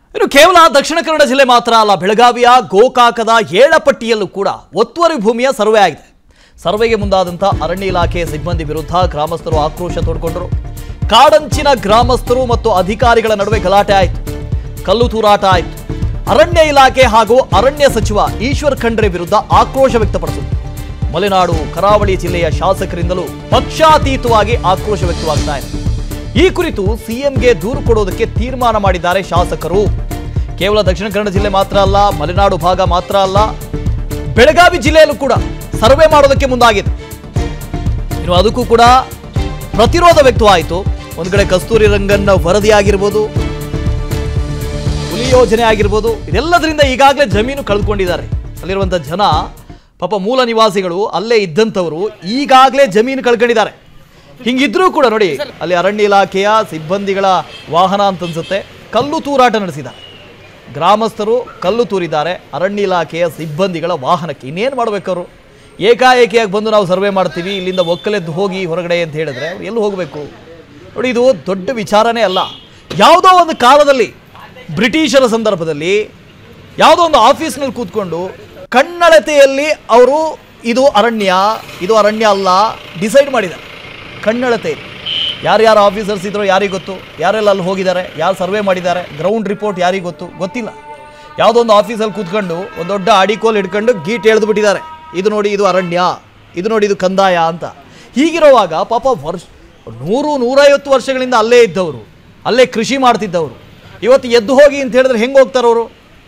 ಇನ್ನು ಕೇವಲ ದಕ್ಷಿಣ ಕನ್ನಡ ಜಿಲ್ಲೆ ಮಾತ್ರ ಅಲ್ಲ ಬೆಳಗಾವಿಯ ಗೋಕಾಕದ ಏಳಪಟ್ಟಿಯಲ್ಲೂ ಕೂಡ ಒತ್ತುವರಿ ಭೂಮಿಯ ಸರ್ವೆ ಆಗಿದೆ ಸರ್ವೆಗೆ ಮುಂದಾದಂಥ ಅರಣ್ಯ ಇಲಾಖೆ ಸಿಬ್ಬಂದಿ ವಿರುದ್ಧ ಗ್ರಾಮಸ್ಥರು ಆಕ್ರೋಶ ತೋಡ್ಕೊಂಡರು ಕಾಡಂಚಿನ ಗ್ರಾಮಸ್ಥರು ಮತ್ತು ಅಧಿಕಾರಿಗಳ ನಡುವೆ ಗಲಾಟೆ ಆಯಿತು ಕಲ್ಲು ತೂರಾಟ ಆಯಿತು ಅರಣ್ಯ ಇಲಾಖೆ ಹಾಗೂ ಅರಣ್ಯ ಸಚಿವ ಈಶ್ವರ್ ಖಂಡ್ರೆ ವಿರುದ್ಧ ಆಕ್ರೋಶ ವ್ಯಕ್ತಪಡಿಸಿದರು ಮಲೆನಾಡು ಕರಾವಳಿ ಜಿಲ್ಲೆಯ ಶಾಸಕರಿಂದಲೂ ಪಕ್ಷಾತೀತವಾಗಿ ಆಕ್ರೋಶ ವ್ಯಕ್ತವಾಗ್ತಾ ಇದೆ ಈ ಕುರಿತು ಸಿಎಂಗೆ ದೂರು ಕೊಡೋದಕ್ಕೆ ತೀರ್ಮಾನ ಮಾಡಿದ್ದಾರೆ ಶಾಸಕರು ಕೇವಲ ದಕ್ಷಿಣ ಕನ್ನಡ ಜಿಲ್ಲೆ ಮಾತ್ರ ಅಲ್ಲ ಮಲೆನಾಡು ಭಾಗ ಮಾತ್ರ ಅಲ್ಲ ಬೆಳಗಾವಿ ಜಿಲ್ಲೆಯಲ್ಲೂ ಕೂಡ ಸರ್ವೆ ಮಾಡೋದಕ್ಕೆ ಮುಂದಾಗಿದೆ ಇನ್ನು ಅದಕ್ಕೂ ಕೂಡ ಪ್ರತಿರೋಧ ವ್ಯಕ್ತವಾಯಿತು ಒಂದು ಕಡೆ ಕಸ್ತೂರಿ ರಂಗನ್ ವರದಿ ಆಗಿರ್ಬೋದು ಹುಲಿ ಯೋಜನೆ ಆಗಿರ್ಬೋದು ಇದೆಲ್ಲದರಿಂದ ಈಗಾಗಲೇ ಜಮೀನು ಕಳೆದುಕೊಂಡಿದ್ದಾರೆ ಅಲ್ಲಿರುವಂಥ ಜನ ಪಾಪ ಮೂಲ ನಿವಾಸಿಗಳು ಅಲ್ಲೇ ಇದ್ದಂಥವರು ಈಗಾಗಲೇ ಜಮೀನು ಕಳ್ಕೊಂಡಿದ್ದಾರೆ ಹಿಂಗಿದ್ರೂ ಕೂಡ ನೋಡಿ ಅಲ್ಲಿ ಅರಣ್ಯ ಇಲಾಖೆಯ ಸಿಬ್ಬಂದಿಗಳ ವಾಹನ ಅಂತ ಅನ್ಸುತ್ತೆ ಕಲ್ಲು ತೂರಾಟ ನಡೆಸಿದ್ದಾರೆ ಗ್ರಾಮಸ್ಥರು ಕಲ್ಲು ತೂರಿದ್ದಾರೆ ಅರಣ್ಯ ಇಲಾಖೆಯ ಸಿಬ್ಬಂದಿಗಳ ವಾಹನಕ್ಕೆ ಇನ್ನೇನು ಮಾಡ್ಬೇಕವರು ಏಕಾಏಕಿಯಾಗಿ ಬಂದು ನಾವು ಸರ್ವೆ ಮಾಡ್ತೀವಿ ಇಲ್ಲಿಂದ ಒಕ್ಕಲೆದ್ದು ಹೋಗಿ ಹೊರಗಡೆ ಅಂತ ಹೇಳಿದ್ರೆ ಅವ್ರು ಎಲ್ಲಿ ಹೋಗಬೇಕು ನೋಡಿ ಇದು ದೊಡ್ಡ ವಿಚಾರನೇ ಅಲ್ಲ ಯಾವುದೋ ಒಂದು ಕಾಲದಲ್ಲಿ ಬ್ರಿಟಿಷರ ಸಂದರ್ಭದಲ್ಲಿ ಯಾವುದೋ ಒಂದು ಆಫೀಸ್ನಲ್ಲಿ ಕೂತ್ಕೊಂಡು ಕಣ್ಣಳತೆಯಲ್ಲಿ ಅವರು ಇದು ಅರಣ್ಯ ಇದು ಅರಣ್ಯ ಅಲ್ಲ ಡಿಸೈಡ್ ಮಾಡಿದ್ದಾರೆ ಕಣ್ಣಳತೆ ಯಾರ್ಯಾರು ಆಫೀಸರ್ಸ್ ಇದ್ರೋ ಯಾರಿಗೆ ಗೊತ್ತು ಯಾರೆಲ್ಲ ಅಲ್ಲಿ ಹೋಗಿದ್ದಾರೆ ಯಾರು ಸರ್ವೆ ಮಾಡಿದ್ದಾರೆ ಗ್ರೌಂಡ್ ರಿಪೋರ್ಟ್ ಯಾರಿಗೆ ಗೊತ್ತು ಗೊತ್ತಿಲ್ಲ ಯಾವುದೋ ಒಂದು ಆಫೀಸಲ್ಲಿ ಕೂತ್ಕೊಂಡು ಒಂದು ದೊಡ್ಡ ಅಡಿಕೋಲ್ ಹಿಡ್ಕೊಂಡು ಗೀಟ್ ಎಳೆದು ಬಿಟ್ಟಿದ್ದಾರೆ ಇದು ನೋಡಿ ಇದು ಅರಣ್ಯ ಇದು ನೋಡಿ ಇದು ಕಂದಾಯ ಅಂತ ಹೀಗಿರುವಾಗ ಪಾಪ ವರ್ಷ ನೂರು ನೂರೈವತ್ತು ವರ್ಷಗಳಿಂದ ಅಲ್ಲೇ ಇದ್ದವರು ಅಲ್ಲೇ ಕೃಷಿ ಮಾಡ್ತಿದ್ದವರು ಇವತ್ತು ಎದ್ದು ಹೋಗಿ ಅಂತ ಹೇಳಿದ್ರೆ ಹೆಂಗೆ ಹೋಗ್ತಾರವರು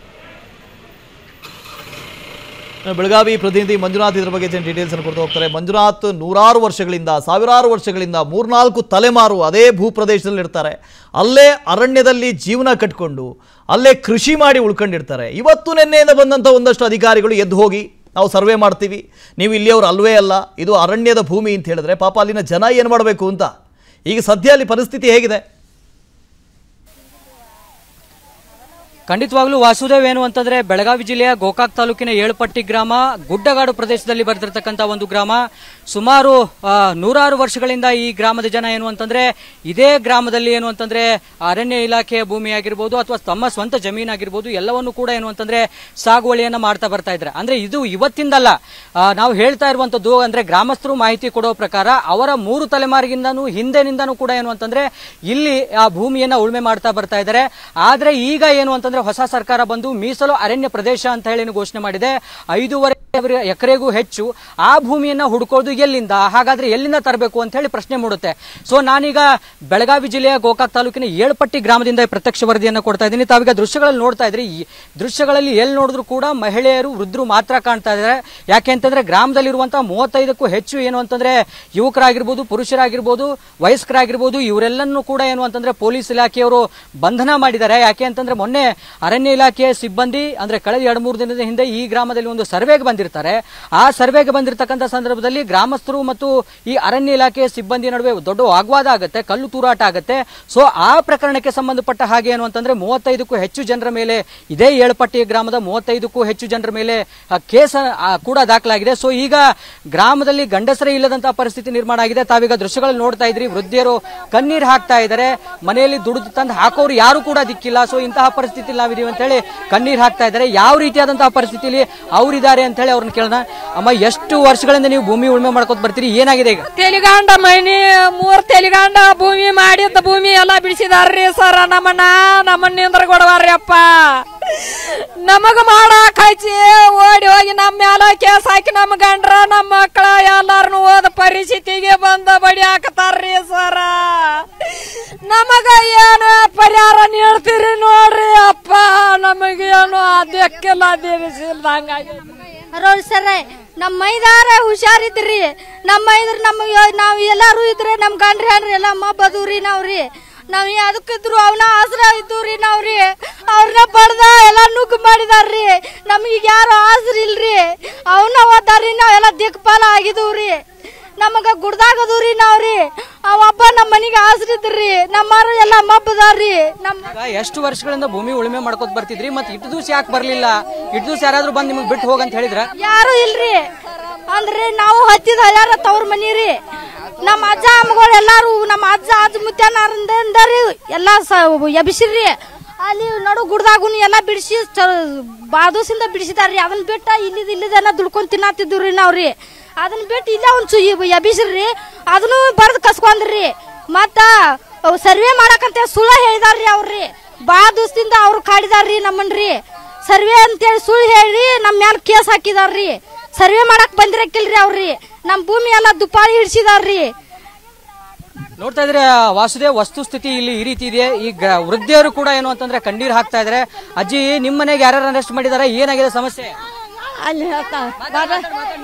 ಬೆಳಗಾವಿ ಪ್ರತಿನಿಧಿ ಮಂಜುನಾಥ್ ಇದ್ರ ಬಗ್ಗೆ ಡೀಟೇಲ್ಸ್ ಅನ್ನು ಕೊಡ್ತಾ ಹೋಗ್ತಾರೆ ಮಂಜುನಾಥ್ ನೂರಾರು ವರ್ಷಗಳಿಂದ ಸಾವಿರಾರು ವರ್ಷಗಳಿಂದ ಮೂರ್ನಾಲ್ಕು ತಲೆಮಾರು ಅದೇ ಭೂ ಪ್ರದೇಶದಲ್ಲಿ ಇರ್ತಾರೆ ಅಲ್ಲೇ ಅರಣ್ಯದಲ್ಲಿ ಜೀವನ ಕಟ್ಕೊಂಡು ಅಲ್ಲೇ ಕೃಷಿ ಮಾಡಿ ಉಳ್ಕೊಂಡಿರ್ತಾರೆ ಇವತ್ತು ನಿನ್ನೆಯಿಂದ ಬಂದಂಥ ಒಂದಷ್ಟು ಅಧಿಕಾರಿಗಳು ಎದ್ದು ಹೋಗಿ ನಾವು ಸರ್ವೆ ಮಾಡ್ತೀವಿ ನೀವು ಇಲ್ಲಿಯವರು ಅಲ್ವೇ ಅಲ್ಲ ಇದು ಅರಣ್ಯದ ಭೂಮಿ ಅಂತ ಹೇಳಿದ್ರೆ ಪಾಪ ಅಲ್ಲಿನ ಜನ ಏನು ಮಾಡಬೇಕು ಅಂತ ಈಗ ಸದ್ಯ ಅಲ್ಲಿ ಪರಿಸ್ಥಿತಿ ಹೇಗಿದೆ ಖಂಡಿತವಾಗ್ಲೂ ವಾಸುದೇವ್ ಏನು ಅಂತಂದ್ರೆ ಬೆಳಗಾವಿ ಜಿಲ್ಲೆಯ ಗೋಕಾಕ್ ತಾಲೂಕಿನ ಏಳುಪಟ್ಟಿ ಗ್ರಾಮ ಗುಡ್ಡಗಾಡು ಪ್ರದೇಶದಲ್ಲಿ ಬರೆದಿರ್ತಕ್ಕಂಥ ಒಂದು ಗ್ರಾಮ ಸುಮಾರು ಆ, ನೂರಾರು ವರ್ಷಗಳಿಂದ ಈ ಗ್ರಾಮದ ಜನ ಏನು ಅಂತಂದ್ರೆ ಇದೇ ಗ್ರಾಮದಲ್ಲಿ ಏನು ಅಂತಂದ್ರೆ ಅರಣ್ಯ ಇಲಾಖೆಯ ಭೂಮಿ ಆಗಿರ್ಬೋದು ಅಥವಾ ತಮ್ಮ ಸ್ವಂತ ಜಮೀನಾಗಿರ್ಬೋದು ಎಲ್ಲವನ್ನು ಕೂಡ ಏನು ಅಂತಂದ್ರೆ ಸಾಗುವಳಿಯನ್ನ ಮಾಡ್ತಾ ಬರ್ತಾ ಇದ್ದಾರೆ ಅಂದ್ರೆ ಇದು ಇವತ್ತಿಂದಲ್ಲ ಆ, ನಾವು ಹೇಳ್ತಾ ಇರುವಂತದ್ದು ಅಂದ್ರೆ ಗ್ರಾಮಸ್ಥರು ಮಾಹಿತಿ ಕೊಡೋ ಪ್ರಕಾರ ಅವರ ಮೂರು ತಲೆಮಾರಿಗಿಂದನೂ ಹಿಂದೆನಿಂದನೂ ಕೂಡ ಏನು ಅಂತಂದ್ರೆ ಇಲ್ಲಿ ಆ ಭೂಮಿಯನ್ನ ಉಳುಮೆ ಮಾಡ್ತಾ ಬರ್ತಾ ಇದ್ದಾರೆ ಆದ್ರೆ ಈಗ ಏನು ಅಂತಂದ್ರೆ ಹೊಸ ಸರ್ಕಾರ ಬಂದು ಮೀಸಲು ಅರಣ್ಯ ಪ್ರದೇಶ ಅಂತ ಹೇಳಿ ಏನು ಘೋಷಣೆ ಮಾಡಿದೆ ಐದೂವರೆ ಸಾವಿರ ಎಕರೆಗೂ ಹೆಚ್ಚು ಆ ಭೂಮಿಯನ್ನ ಹುಡುಕೋದು ಎಲ್ಲಿಂದ ಹಾಗಾದ್ರೆ ಎಲ್ಲಿಂದ ತರಬೇಕು ಅಂತ ಹೇಳಿ ಪ್ರಶ್ನೆ ಮೂಡುತ್ತೆ ಸೊ ನಾನೀಗ ಬೆಳಗಾವಿ ಜಿಲ್ಲೆಯ ಗೋಕಾಕ್ ತಾಲೂಕಿನ ಏಳ್ಪಟ್ಟಿ ಗ್ರಾಮದಿಂದ ಈ ಪ್ರತ್ಯಕ್ಷ ವರದಿಯನ್ನು ಕೊಡ್ತಾ ಇದ್ದೀನಿ ತಾವೀಗ ದೃಶ್ಯಗಳಲ್ಲಿ ನೋಡ್ತಾ ಇದ್ರಿ ಈ ದೃಶ್ಯಗಳಲ್ಲಿ ಎಲ್ಲಿ ನೋಡಿದ್ರು ಕೂಡ ಮಹಿಳೆಯರು ವೃದ್ಧರು ಮಾತ್ರ ಕಾಣ್ತಾ ಇದ್ದಾರೆ ಯಾಕೆ ಅಂತಂದ್ರೆ ಗ್ರಾಮದಲ್ಲಿರುವಂತಹ ಮೂವತ್ತೈದಕ್ಕೂ ಹೆಚ್ಚು ಏನು ಅಂತಂದ್ರೆ ಯುವಕರಾಗಿರ್ಬೋದು ಪುರುಷರಾಗಿರ್ಬೋದು ವಯಸ್ಕರಾಗಿರ್ಬೋದು ಇವರೆಲ್ಲನೂ ಕೂಡ ಏನು ಅಂತಂದ್ರೆ ಪೊಲೀಸ್ ಇಲಾಖೆಯವರು ಬಂಧನ ಮಾಡಿದ್ದಾರೆ ಯಾಕೆ ಅಂತಂದ್ರೆ ಮೊನ್ನೆ ಅರಣ್ಯ ಇಲಾಖೆಯ ಸಿಬ್ಬಂದಿ ಅಂದ್ರೆ ಕಳೆದ ಎರಡು ಮೂರು ದಿನದ ಹಿಂದೆ ಈ ಗ್ರಾಮದಲ್ಲಿ ಒಂದು ಸರ್ವೆಗೆ ಬಂದಿರ್ತಾರೆ ಆ ಸರ್ವೆಗೆ ಬಂದಿರತಕ್ಕಂಥ ಸಂದರ್ಭದಲ್ಲಿ ಗ್ರಾಮಸ್ಥರು ಮತ್ತು ಈ ಅರಣ್ಯ ಇಲಾಖೆಯ ಸಿಬ್ಬಂದಿ ನಡುವೆ ದೊಡ್ಡ ವಾಗ್ವಾದ ಆಗುತ್ತೆ ಕಲ್ಲು ತೂರಾಟ ಆಗುತ್ತೆ ಸೊ ಆ ಪ್ರಕರಣಕ್ಕೆ ಸಂಬಂಧಪಟ್ಟ ಹಾಗೆ ಏನು ಅಂತಂದ್ರೆ ಮೂವತ್ತೈದಕ್ಕೂ ಹೆಚ್ಚು ಜನರ ಮೇಲೆ ಇದೇ ಏಳ್ಪಟ್ಟಿ ಗ್ರಾಮದ ಮೂವತ್ತೈದಕ್ಕೂ ಹೆಚ್ಚು ಜನರ ಮೇಲೆ ಆ, ಕೇಸ್ ಆ, ಕೂಡ ದಾಖಲಾಗಿದೆ ಸೊ ಈಗ ಗ್ರಾಮದಲ್ಲಿ ಗಂಡಸರೇ ಇಲ್ಲದಂತಹ ಪರಿಸ್ಥಿತಿ ನಿರ್ಮಾಣ ಆಗಿದೆ ತಾವೀಗ ದೃಶ್ಯಗಳಲ್ಲಿ ನೋಡ್ತಾ ಇದ್ರಿ ವೃದ್ಧಿಯರು ಕಣ್ಣೀರು ಹಾಕ್ತಾ ಇದ್ದಾರೆ ಮನೆಯಲ್ಲಿ ದುಡಿದು ತಂದು ಹಾಕೋರು ಯಾರು ಕೂಡ ದಿಕ್ಕಿಲ್ಲ ಸೊ ಇಂತಹ ಪರಿಸ್ಥಿತಿ ನಾವಿದೀವಿ ಅಂತ ಹೇಳಿ ಕಣ್ಣೀರು ಹಾಕ್ತಾ ಇದ್ದಾರೆ ಯಾವ ರೀತಿಯಾದಂತಹ ಪರಿಸ್ಥಿತಿಯಲ್ಲಿ ಅವರಿದ್ದಾರೆ ಅಂತ ಹೇಳಿ ಅವ್ರನ್ನ ಕೇಳೋಣ ಅಮ್ಮ ಎಷ್ಟು ವರ್ಷಗಳಿಂದ ನೀವು ಭೂಮಿ ಉಳುಮೆ ಮಾಡ್ಕೊತ ಬರ್ತೀರಿ ಏನಾಗಿದೆ ಈಗ ತೆಲಿಗಾಂಡ ಮನಿ ಮೂರ್ ತೆಲಿಗಾಂಡ ಭೂಮಿ ಮಾಡಿದ್ದ ಭೂಮಿ ಎಲ್ಲ ಬಿಡಿಸಿದಾರ್ರಿ ಸರ ನಮ್ಮನ್ನ ನಮ್ಮನ್ನ ನಿಂದ್ರ ಕೊಡವಾರ್ರಿ ಅಪ್ಪ ನಮಗ ಮಾಡಾಕ್ ಹಚ್ಚಿ ಓಡಿ ಹೋಗಿ ನಮ್ಮ ಮ್ಯಾಲ ಕೇಸ್ ಹಾಕಿ ನಮ್ಮ ಗಂಡ್ರ ನಮ್ಮ ಮಕ್ಕಳ ಎಲ್ಲಾರನು ಓದ ಪರಿಸ್ಥಿತಿಗೆ ಬಂದ ಬಡಿ ಹಾಕತಾರ್ರಿ ಸರ ನಮಗ ಏನು ಪರಿಹಾರ ನೀಡ್ತೀರಿ ನೋಡ್ರಿ ಅಪ್ಪ ನಮಗೇನು ಅದಕ್ಕೆಲ್ಲ ಅದಿರಿಸಿಲ್ದಂಗಾಗಿ ರೋಡ್ ಸರ್ ನಮ್ಮ ಮೈದಾರ ಹುಷಾರಿದ್ರಿ ನಮ್ಮ ಮೈದ್ರ ನಮಗೆ ನಾವು ಎಲ್ಲಾರು ಇದ್ರೆ ನಮ್ಮ ಗಂಡ್ರಿ ಹಣ್ರಿ ಎಲ್ಲ ಮಬ್ಬದೂರಿ ನಾವ್ರಿ ನಾವ್ ಅದಕ್ಕಿದ್ರು ಅವನ ಆಸರ ಇದ್ದೂರಿ ನಾವ್ರಿ ಅವ್ರನ್ನ ಬಡ್ದ ಎಲ್ಲ ನುಗ್ಗು ಮಾಡಿದಾರ್ರಿ ನಮಗೀಗ ಯಾರು ಆಸರ ಇಲ್ರಿ ಅವನ್ನ ಓದಾರ್ರಿ ನಾವೆಲ್ಲ ದಿಕ್ಪಾಲ ಆಗಿದವ್ರಿ ನಮಗ ಗುಡ್ದಾಗದೂರಿ ನಾವ್ರಿ ಅವಬ್ಬ ನಮ್ಮ ಮನಿಗೆ ಆಸರಿದ್ರಿ ನಮ್ಮರು ಎಲ್ಲ ಮಬ್ಬದಾರ್ರಿ ನಮ್ಮ ಈಗ ಎಷ್ಟು ವರ್ಷಗಳಿಂದ ಭೂಮಿ ಉಳುಮೆ ಮಾಡ್ಕೊತ ಬರ್ತಿದ್ರಿ ಮತ್ತೆ ಇಟ್ಟು ದಿವಸ ಯಾಕೆ ಬರ್ಲಿಲ್ಲ ಇಟ್ಟು ದಿವಸ ಯಾರಾದ್ರೂ ಬಂದು ನಿಮಗೆ ಬಿಟ್ಟು ಹೋಗಂತ ಹೇಳಿದ್ರ ಯಾರು ಇಲ್ರಿ ಅಂದ್ರೆ ನಾವು ಹತ್ತಿದ ಹಳ್ಯಾರ ತವ್ರ ಮನಿ ರೀ ನಮ್ಮ ಅಜ್ಜ ಅಮ್ಮಗಳು ಎಲ್ಲಾರು ನಮ್ಮ ಅಜ್ಜ ಅಜ್ಜ ಮುತ್ಯಾನಂದರಿ ಎಲ್ಲಾ ಸ ಎಬಿಸಿರ್ರಿ ಅಲ್ಲಿ ನಡು ಗುಡ್ದಾಗೂ ಎಲ್ಲ ಬಿಡಿಸಿ ಬಾದೂಸಿಂದ ಬಿಡಿಸಿದಾರ್ರಿ ಅದನ್ನ ಬಿಟ್ಟ ಇಲ್ಲಿದ ಇಲ್ಲಿದನ್ನ ದುಡ್ಕೊಂಡ್ ತಿನ್ನತ್ತಿದ್ವಿ ನಾವ್ರಿ ಅದನ್ನ ಬಿಟ್ಟು ಇಲ್ಲೇ ಒಂದ್ ಎಬಿಸ್ರಿ ಅದನ್ನು ಬರ್ದ್ ಕಸ್ಕೊಂಡ್ರಿ ಮತ್ತ ಅವ್ ಸರ್ವೆ ಮಾಡಕಂತ ಸುಳ್ಳ ಹೇಳಿದಾರ್ರಿ ಅವ್ರಿ ಬಾ ದಿವಸದಿಂದ ಅವ್ರು ಕಾಡಿದಾರ್ರಿ ನಮ್ಮನ್ರಿ ಸರ್ವೆ ಅಂತೇಳಿ ಸುಳ್ಳು ಹೇಳಿ ನಮ್ಮ ಮ್ಯಾಲ ಕೇಸ್ ಹಾಕಿದಾರ್ರಿ ಸರ್ವೆ ಮಾಡಕ್ ಬಂದಿರಕ್ಕಿಲ್ರಿ ಅವ್ರಿ ನಮ್ ಭೂಮಿ ಎಲ್ಲ ದುಪ್ಪಾಳಿ ಹಿಡ್ಸಿದಾರ್ರಿ ನೋಡ್ತಾ ಇದ್ರೆ ವಾಸುದೇವ್ ವಸ್ತುಸ್ಥಿತಿ ಇಲ್ಲಿ ಈ ರೀತಿ ಇದೆ ಈ ಗ- ವೃದ್ಧೆಯರು ಕೂಡ ಏನು ಅಂತಂದ್ರೆ ಕಣ್ಣೀರ್ ಹಾಕ್ತಾ ಇದಾರೆ ಅಜ್ಜಿ ನಿಮ್ ಮನೆಗೆ ಯಾರ್ಯಾರು ಅರೆಸ್ಟ್ ಮಾಡಿದಾರೆ ಏನಾಗಿದೆ ಸಮಸ್ಯೆ ಅಲ್ಲಿ ಹೇಳ್ತಾವ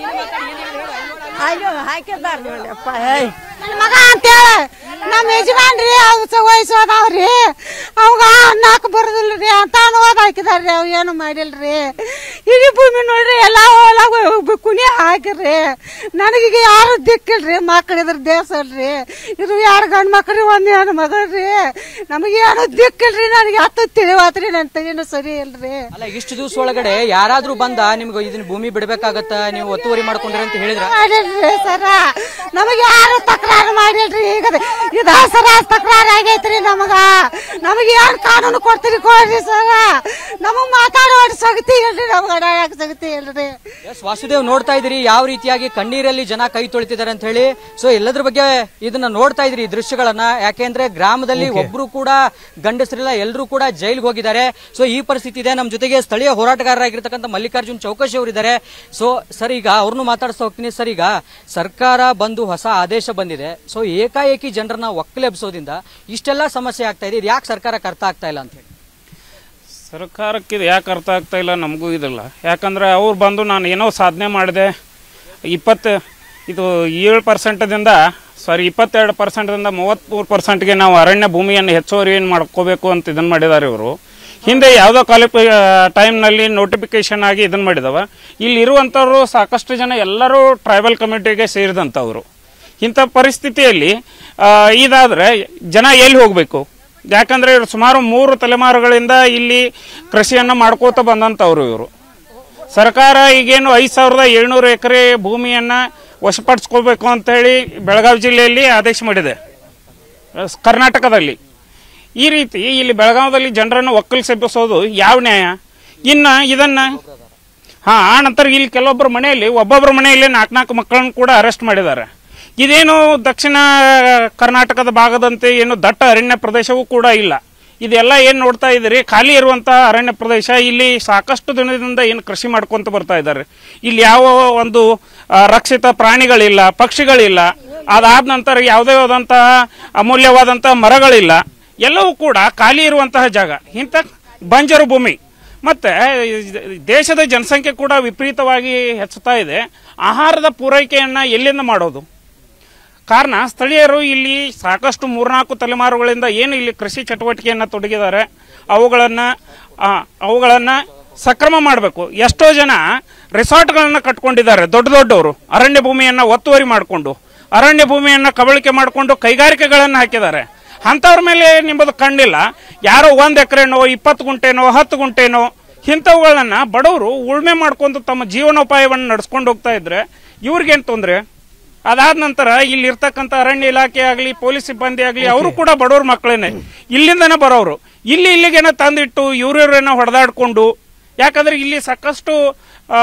ಅಯ್ಯೋ ಹಾಕಿದಾರ ನೋಡಪ್ಪ ನನ್ನ ಮಗ ಅಂತೇಳಿ ನಮ್ಮ ಯಜಮಾನ್ರಿ ಅವ್ ವಯಸ್ಸೋದವ್ರಿ ಅವಾಗ ನಾಲ್ಕು ಬರೋದಿಲ್ರಿ ಅಂತ ಅನುವಾದ ಹಾಕಿದಾರ್ರಿ ಅವ್ ಏನು ಮಾಡಿಲ್ರಿ ಇಡೀ ಭೂಮಿ ನೋಡ್ರಿ ಎಲ್ಲ ಹೊಲ ಕುಣಿ ಹಾಕಿರ್ರಿ ನನಗೀಗ ಯಾರು ದಿಕ್ಕಿಲ್ರಿ ಮಕ್ಕಳಿದ್ರ ದೇವಸಲ್ರಿ ಇದು ಯಾರು ಗಂಡು ಮಕ್ಳು ಒಂದು ಹೆಣ್ಣು ಮಗಳ್ರಿ ನಮಗೆ ಏನು ದಿಕ್ಕಿಲ್ರಿ ನನಗೆ ಹತ್ತು ತಿಳಿವಾತ್ರಿ ನನ್ನ ತಗಿನ ಸರಿ ಇಲ್ರಿ ಅಲ್ಲ ಇಷ್ಟು ದಿವಸ ಒಳಗಡೆ ಯಾರಾದ್ರೂ ಬಂದ ನಿಮ್ಗೆ ಇದನ್ನ ಭೂಮಿ ಬಿಡ್ಬೇಕಾಗತ್ತ ನೀವು ಒತ್ತುವರಿ ಮಾಡ್ಕೊಂಡ್ರಿ ಅಂತ ಹೇಳಿದ್ರ ಮಾಡಿಲ್ರಿ ಸರ ನಮಗೆ ಯಾರು ತಕರಾರು ಮಾಡಿಲ್ರಿ ಈಗ ಇದು ಸರ ತಕರಾರು ಆಗೈತ್ರಿ ನಮಗ ನಮಗೆ ಯಾರು ಕಾನೂನು ಕೊಡ್ತೀರಿ ಕೊಡ್ರಿ ಸರ ನಮಗ್ ಮಾತಾಡೋ ಶಕ್ತಿ ಇಲ್ರಿ ನಮ್ಗೆ ಅಡ್ಯಾಡಕ್ ಶಕ್ತಿ ಇಲ್ರಿ ಎಸ್ ವಾಸುದೇವ್ ನೋಡ್ತಾ ಇದ್ರಿ ಯಾವ ರೀತಿಯಾಗಿ ಕಣ್ಣೀರಲ್ಲಿ ಜನ ಕೈ ತೊಳಿತಿದ್ದಾರೆ ಅಂತ ಹೇಳಿ ಸೊ ಎಲ್ಲದ್ರ ಬಗ್ಗೆ ಇದನ್ನ ನೋಡ್ತಾ ಇದ್ರಿ ಈ ದೃಶ್ಯಗಳನ್ನ ಯಾಕೆಂದ್ರೆ ಗ್ರಾಮದಲ್ಲಿ ಒಬ್ರು ಕೂಡ ಗಂಡಸರಿಲ್ಲ ಎಲ್ಲರೂ ಕೂಡ ಜೈಲ್ಗೆ ಹೋಗಿದ್ದಾರೆ ಸೊ ಈ ಪರಿಸ್ಥಿತಿ ಇದೆ ನಮ್ಮ ಜೊತೆಗೆ ಸ್ಥಳೀಯ ಹೋರಾಟಗಾರರಾಗಿರ್ತಕ್ಕಂಥ ಮಲ್ಲಿಕಾರ್ಜುನ್ ಚೌಕಶಿ ಅವರಿದ್ದಾರೆ ಸೊ ಸರ್ ಈಗ ಅವ್ರನ್ನು ಮಾತಾಡ್ಸ್ತಾ ಹೋಗ್ತೀನಿ ಸರ್ ಈಗ ಸರ್ಕಾರ ಬಂದು ಹೊಸ ಆದೇಶ ಬಂದಿದೆ ಸೊ ಏಕಾಏಕಿ ಜನರನ್ನ ಒಕ್ಕಲೆಬ್ಸೋದ್ರಿಂದ ಇಷ್ಟೆಲ್ಲ ಸಮಸ್ಯೆ ಆಗ್ತಾ ಇದೆ ಇದು ಯಾಕೆ ಸರ್ಕಾರಕ್ಕೆ ಅರ್ಥ ಆಗ್ತಾ ಇಲ್ಲ ಅಂತ ಹೇಳಿ ಸರ್ಕಾರಕ್ಕೆ ಇದು ಯಾಕೆ ಅರ್ಥ ಆಗ್ತಾ ಇಲ್ಲ ನಮಗೂ ಇದಿಲ್ಲ ಯಾಕಂದರೆ ಅವ್ರು ಬಂದು ನಾನು ಏನೋ ಸಾಧನೆ ಮಾಡಿದೆ ಇಪ್ಪತ್ತು ಇದು ಏಳು ಪರ್ಸೆಂಟದಿಂದ ಸಾರಿ ಇಪ್ಪತ್ತೆರಡು ಪರ್ಸೆಂಟ್ದಿಂದ ಮೂವತ್ತ್ಮೂರು ಪರ್ಸೆಂಟ್ಗೆ ನಾವು ಅರಣ್ಯ ಭೂಮಿಯನ್ನು ಹೆಚ್ಚುವರಿ ಏನು ಮಾಡ್ಕೋಬೇಕು ಅಂತ ಇದನ್ನು ಮಾಡಿದ್ದಾರೆ ಇವರು ಹಿಂದೆ ಯಾವುದೋ ಕ್ವಾಲಿಫೈ ಟೈಮ್ನಲ್ಲಿ ನೋಟಿಫಿಕೇಶನ್ ಆಗಿ ಇದನ್ನು ಮಾಡಿದವ ಇಲ್ಲಿ ಇರುವಂಥವ್ರು ಸಾಕಷ್ಟು ಜನ ಎಲ್ಲರೂ ಟ್ರೈಬಲ್ ಕಮ್ಯುನಿಟಿಗೆ ಸೇರಿದಂಥವ್ರು ಇಂಥ ಪರಿಸ್ಥಿತಿಯಲ್ಲಿ ಆ, ಇದಾದರೆ ಜನ ಎಲ್ಲಿ ಹೋಗಬೇಕು ಯಾಕಂದರೆ ಇವ್ರು ಸುಮಾರು ಮೂರು ತಲೆಮಾರುಗಳಿಂದ ಇಲ್ಲಿ ಕೃಷಿಯನ್ನು ಮಾಡ್ಕೋತ ಬಂದಂಥವ್ರು ಇವರು ಸರ್ಕಾರ ಈಗೇನು ಐದು ಸಾವಿರದ ಏಳ್ನೂರು ಎಕರೆ ಭೂಮಿಯನ್ನು ವಶಪಡಿಸ್ಕೋಬೇಕು ಅಂತೇಳಿ ಬೆಳಗಾವಿ ಜಿಲ್ಲೆಯಲ್ಲಿ ಆದೇಶ ಮಾಡಿದೆ ಅಹ್, ಕರ್ನಾಟಕದಲ್ಲಿ ಈ ರೀತಿ ಇಲ್ಲಿ ಬೆಳಗಾವದಲ್ಲಿ ಜನರನ್ನು ಒಕ್ಕಲಿಸೆಬ್ಬಿಸೋದು ಯಾವ ನ್ಯಾಯ ಇನ್ನು ಇದನ್ನು ಹಾಂ ಆ ನಂತರ ಇಲ್ಲಿ ಕೆಲವೊಬ್ಬರ ಮನೆಯಲ್ಲಿ ಒಬ್ಬೊಬ್ಬರ ಮನೆಯಲ್ಲಿ ನಾಲ್ಕು ನಾಲ್ಕು ಮಕ್ಕಳನ್ನು ಕೂಡ ಅರೆಸ್ಟ್ ಮಾಡಿದ್ದಾರೆ ಇದೇನು ದಕ್ಷಿಣ ಕರ್ನಾಟಕದ ಭಾಗದಂತೆ ಏನು ದಟ್ಟ ಅರಣ್ಯ ಪ್ರದೇಶವೂ ಕೂಡ ಇಲ್ಲ ಇದೆಲ್ಲ ಏನು ನೋಡ್ತಾ ಇದ್ದೀರಿ ಖಾಲಿ ಇರುವಂತಹ ಅರಣ್ಯ ಪ್ರದೇಶ ಇಲ್ಲಿ ಸಾಕಷ್ಟು ದಿನದಿಂದ ಏನು ಕೃಷಿ ಮಾಡ್ಕೊಂತ ಬರ್ತಾ ಇದ್ದಾರೆ ಇಲ್ಲಿ ಯಾವ ಒಂದು ಆ, ರಕ್ಷಿತ ಪ್ರಾಣಿಗಳಿಲ್ಲ ಪಕ್ಷಿಗಳಿಲ್ಲ ಅದಾದ ನಂತರ ಯಾವುದೇ ಆದಂತಹ ಅಮೂಲ್ಯವಾದಂತಹ ಮರಗಳಿಲ್ಲ ಎಲ್ಲವೂ ಕೂಡ ಖಾಲಿ ಇರುವಂತಹ ಜಾಗ ಇಂಥ ಬಂಜರು ಭೂಮಿ ಮತ್ತೆ ದೇಶದ ಜನಸಂಖ್ಯೆ ಕೂಡ ವಿಪರೀತವಾಗಿ ಹೆಚ್ಚುತ್ತಾ ಇದೆ ಆಹಾರದ ಪೂರೈಕೆಯನ್ನು ಎಲ್ಲಿಂದ ಮಾಡೋದು ಕಾರಣ ಸ್ಥಳೀಯರು ಇಲ್ಲಿ ಸಾಕಷ್ಟು ಮೂರ್ನಾಲ್ಕು ತಲೆಮಾರುಗಳಿಂದ ಏನು ಇಲ್ಲಿ ಕೃಷಿ ಚಟುವಟಿಕೆಯನ್ನು ತೊಡಗಿದ್ದಾರೆ ಅವುಗಳನ್ನು ಅವುಗಳನ್ನು ಸಕ್ರಮ ಮಾಡಬೇಕು ಎಷ್ಟೋ ಜನ ರೆಸಾರ್ಟ್ಗಳನ್ನು ಕಟ್ಕೊಂಡಿದ್ದಾರೆ ದೊಡ್ಡ ದೊಡ್ಡವರು ಅರಣ್ಯ ಭೂಮಿಯನ್ನು ಒತ್ತುವರಿ ಮಾಡಿಕೊಂಡು ಅರಣ್ಯ ಭೂಮಿಯನ್ನು ಕಬಳಿಕೆ ಮಾಡಿಕೊಂಡು ಕೈಗಾರಿಕೆಗಳನ್ನು ಹಾಕಿದ್ದಾರೆ ಅಂಥವ್ರ ಮೇಲೆ ನಿಮ್ಮದು ಕಣ್ಣಿಲ್ಲ ಯಾರೋ ಒಂದು ಎಕರೆನೋ ಇಪ್ಪತ್ತು ಗುಂಟೆನೋ ಹತ್ತು ಗುಂಟೆನೋ ಇಂಥವುಗಳನ್ನ ಬಡವರು ಉಳ್ಮೆ ಮಾಡ್ಕೊಂಡು ತಮ್ಮ ಜೀವನೋಪಾಯವನ್ನು ನಡೆಸ್ಕೊಂಡು ಹೋಗ್ತಾ ಇದ್ರೆ ಇವ್ರಿಗೇನು ತೊಂದರೆ ಅದಾದ ನಂತರ ಇಲ್ಲಿ ಇರ್ತಕ್ಕಂಥ ಅರಣ್ಯ ಇಲಾಖೆ ಆಗಲಿ ಪೊಲೀಸ್ ಸಿಬ್ಬಂದಿ ಆಗಲಿ ಅವರು ಕೂಡ ಬಡವ್ರ ಮಕ್ಕಳೇನೆ ಇಲ್ಲಿಂದನೇ ಬರೋರು ಇಲ್ಲಿ ಇಲ್ಲಿಗೇನೋ ತಂದಿಟ್ಟು ಇವ್ರಿವ್ರೇನೋ ಹೊಡೆದಾಡ್ಕೊಂಡು ಯಾಕಂದ್ರೆ ಇಲ್ಲಿ ಸಾಕಷ್ಟು ಆ,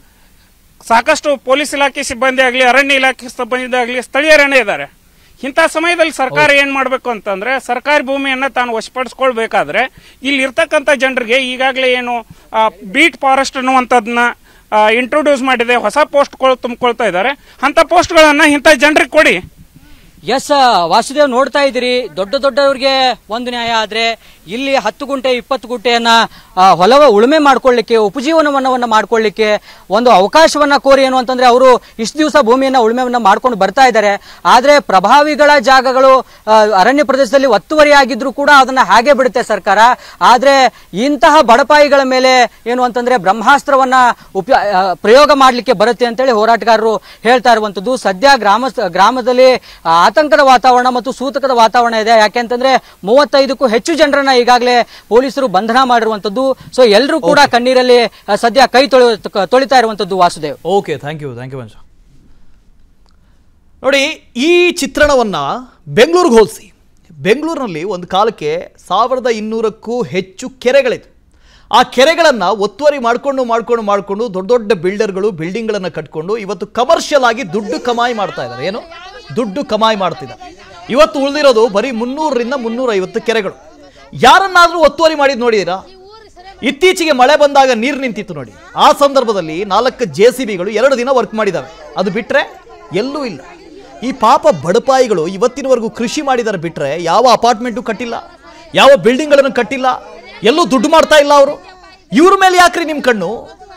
ಸಾಕಷ್ಟು ಪೊಲೀಸ್ ಇಲಾಖೆ ಸಿಬ್ಬಂದಿ ಆಗಲಿ ಅರಣ್ಯ ಇಲಾಖೆ ಸಿಬ್ಬಂದಿ ಆಗಲಿ ಸ್ಥಳೀಯರೇನೇ ಇದ್ದಾರೆ ಇಂಥ ಸಮಯದಲ್ಲಿ ಸರ್ಕಾರ ಏನು ಮಾಡಬೇಕು ಅಂತಂದ್ರೆ ಸರ್ಕಾರಿ ಭೂಮಿಯನ್ನು ತಾನು ವಶಪಡಿಸ್ಕೊಳ್ಬೇಕಾದ್ರೆ ಇಲ್ಲಿ ಇರ್ತಕ್ಕಂಥ ಜನರಿಗೆ ಈಗಾಗಲೇ ಏನು ಆ, ಬೀಟ್ ಫಾರೆಸ್ಟ್ ಅನ್ನುವಂಥದ್ದನ್ನ ಇಂಟ್ರೊಡ್ಯೂಸ್ ಮಾಡಿದೆ ಹೊಸ ಪೋಸ್ಟ್ಗಳು ತುಂಬಿಕೊಳ್ತಾ ಇದ್ದಾರೆ ಅಂಥ ಪೋಸ್ಟ್ಗಳನ್ನು ಇಂಥ ಜನರಿಗೆ ಕೊಡಿ ಎಸ್ ವಾಸುದೇವ್ ನೋಡ್ತಾ ಇದ್ದೀರಿ ದೊಡ್ಡ ದೊಡ್ಡವ್ರಿಗೆ ಒಂದು ನ್ಯಾಯ ಆದ್ರೆ ಇಲ್ಲಿ ಹತ್ತು ಗುಂಟೆ ಇಪ್ಪತ್ತು ಗುಂಟೆಯನ್ನ ಆ, ಹೊಲವ ಉಳುಮೆ ಮಾಡ್ಕೊಳ್ಳಿಕ್ಕೆ ಉಪಜೀವನವನ್ನ ಮಾಡ್ಕೊಳ್ಳಿಕ್ಕೆ ಒಂದು ಅವಕಾಶವನ್ನ ಕೋರಿ ಏನು ಅಂತಂದ್ರೆ ಅವರು ಇಷ್ಟು ದಿವಸ ಭೂಮಿಯನ್ನ ಉಳುಮೆಯನ್ನ ಮಾಡ್ಕೊಂಡು ಬರ್ತಾ ಇದ್ದಾರೆ ಆದ್ರೆ ಪ್ರಭಾವಿಗಳ ಜಾಗಗಳು ಆ, ಅರಣ್ಯ ಪ್ರದೇಶದಲ್ಲಿ ಒತ್ತುವರಿ ಆಗಿದ್ರು ಕೂಡ ಅದನ್ನ ಹಾಗೆ ಬಿಡುತ್ತೆ ಸರ್ಕಾರ ಆದ್ರೆ ಇಂತಹ ಬಡಪಾಯಿಗಳ ಮೇಲೆ ಏನು ಅಂತಂದ್ರೆ ಬ್ರಹ್ಮಾಸ್ತ್ರವನ್ನ ಉಪ ಆ, ಪ್ರಯೋಗ ಮಾಡ್ಲಿಕ್ಕೆ ಬರುತ್ತೆ ಅಂತೇಳಿ ಹೋರಾಟಗಾರರು ಹೇಳ್ತಾ ಇರುವಂತದ್ದು ಸದ್ಯ ಗ್ರಾಮ ಗ್ರಾಮದಲ್ಲಿ ಆ, ಆತಂಕದ ವಾತಾವರಣ ಮತ್ತು ಸೂತಕದ ವಾತಾವರಣ ಇದೆ ಯಾಕೆಂತಂದ್ರೆ ಮೂವತ್ತೈದಕ್ಕೂ ಹೆಚ್ಚು ಜನರನ್ನ ಈಗಾಗಲೇ ಪೊಲೀಸರು ಬಂಧನ ಮಾಡಿರುವಂತದ್ದು ಸೊ ಎಲ್ಲರೂ ಕೂಡ ಕಣ್ಣೀರಲ್ಲಿ ಆ, ಸದ್ಯ ಕೈ ತೊಳಿ ತೊಳಿತಾ ಇರುವಂತದ್ದು Vasudev okay thank you thank you Manju ನೋಡಿ ಈ ಚಿತ್ರಣವನ್ನ ಬೆಂಗಳೂರಿಗೆ ಹೋಲಿಸಿ ಬೆಂಗಳೂರಿನಲ್ಲಿ ಒಂದು ಕಾಲಕ್ಕೆ ಸಾವಿರದ ಇನ್ನೂರಕ್ಕೂ ಹೆಚ್ಚು ಕೆರೆಗಳಿತ್ತು ಆ ಕೆರೆಗಳನ್ನು ಒತ್ತುವರಿ ಮಾಡಿಕೊಂಡು ಮಾಡಿಕೊಂಡು ಮಾಡಿಕೊಂಡು ದೊಡ್ಡ ದೊಡ್ಡ ಬಿಲ್ಡರ್ಗಳು ಬಿಲ್ಡಿಂಗ್ಗಳನ್ನು ಕಟ್ಕೊಂಡು ಇವತ್ತು ಕಮರ್ಷಿಯಲ್ ಆಗಿ ದುಡ್ಡು ಕಮಾಯಿ ಮಾಡ್ತಾ ಇದ್ದಾರೆ ಏನು ದುಡ್ಡು ಕಮಾಯಿ ಮಾಡ್ತಿದ್ದಾರೆ ಇವತ್ತು ಉಳಿದಿರೋದು ಬರೀ ಮುನ್ನೂರರಿಂದ ಮುನ್ನೂರೈವತ್ತು ಕೆರೆಗಳು ಯಾರನ್ನಾದರೂ ಒತ್ತುವರಿ ಮಾಡಿದ್ ನೋಡಿದ್ದೀರಾ ಇತ್ತೀಚೆಗೆ ಮಳೆ ಬಂದಾಗ ನೀರು ನಿಂತಿತ್ತು ನೋಡಿ ಆ ಸಂದರ್ಭದಲ್ಲಿ ನಾಲ್ಕು ಜೆ ಸಿ ಬಿಗಳು ಎರಡು ದಿನ ವರ್ಕ್ ಮಾಡಿದಾವೆ ಅದು ಬಿಟ್ರೆ ಎಲ್ಲೂ ಇಲ್ಲ ಈ ಪಾಪ ಬಡಪಾಯಿಗಳು ಇವತ್ತಿನವರೆಗೂ ಕೃಷಿ ಮಾಡಿದಾರೆ ಬಿಟ್ರೆ ಯಾವ ಅಪಾರ್ಟ್ಮೆಂಟು ಕಟ್ಟಿಲ್ಲ ಯಾವ ಬಿಲ್ಡಿಂಗ್ಗಳನ್ನು ಕಟ್ಟಿಲ್ಲ ಎಲ್ಲೂ ದುಡ್ಡು ಮಾಡ್ತಾ ಇಲ್ಲ ಅವರು ಇವ್ರ ಮೇಲೆ ಯಾಕ್ರಿ ನಿಮ್ಮ ಕಣ್ಣು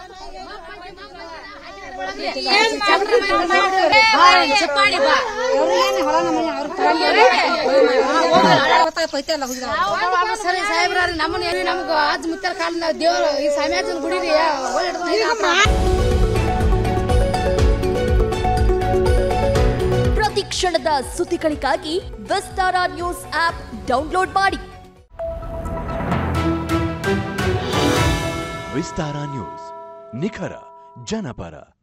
ಸರಿ ಸಾಹೇಬ್ರ ನಮ್ಮನ್ನ ನಮ್ಗ ಅಜ್ಜ ಮುತ್ತಾರ ಕಾಲಿನ ದೇವ್ರು ಈ ಸಮಾಜದ ಗುಡಿ ರೀ ಪ್ರತಿ ಕ್ಷಣದ ಸುದ್ದಿಗಳಿಗಾಗಿ ವಿಸ್ತಾರ ನ್ಯೂಸ್ ಆಪ್ ಡೌನ್ಲೋಡ್ ಮಾಡಿ ವಿಸ್ತಾರ ನ್ಯೂಸ್ ನಿಖರ ಜನಪರ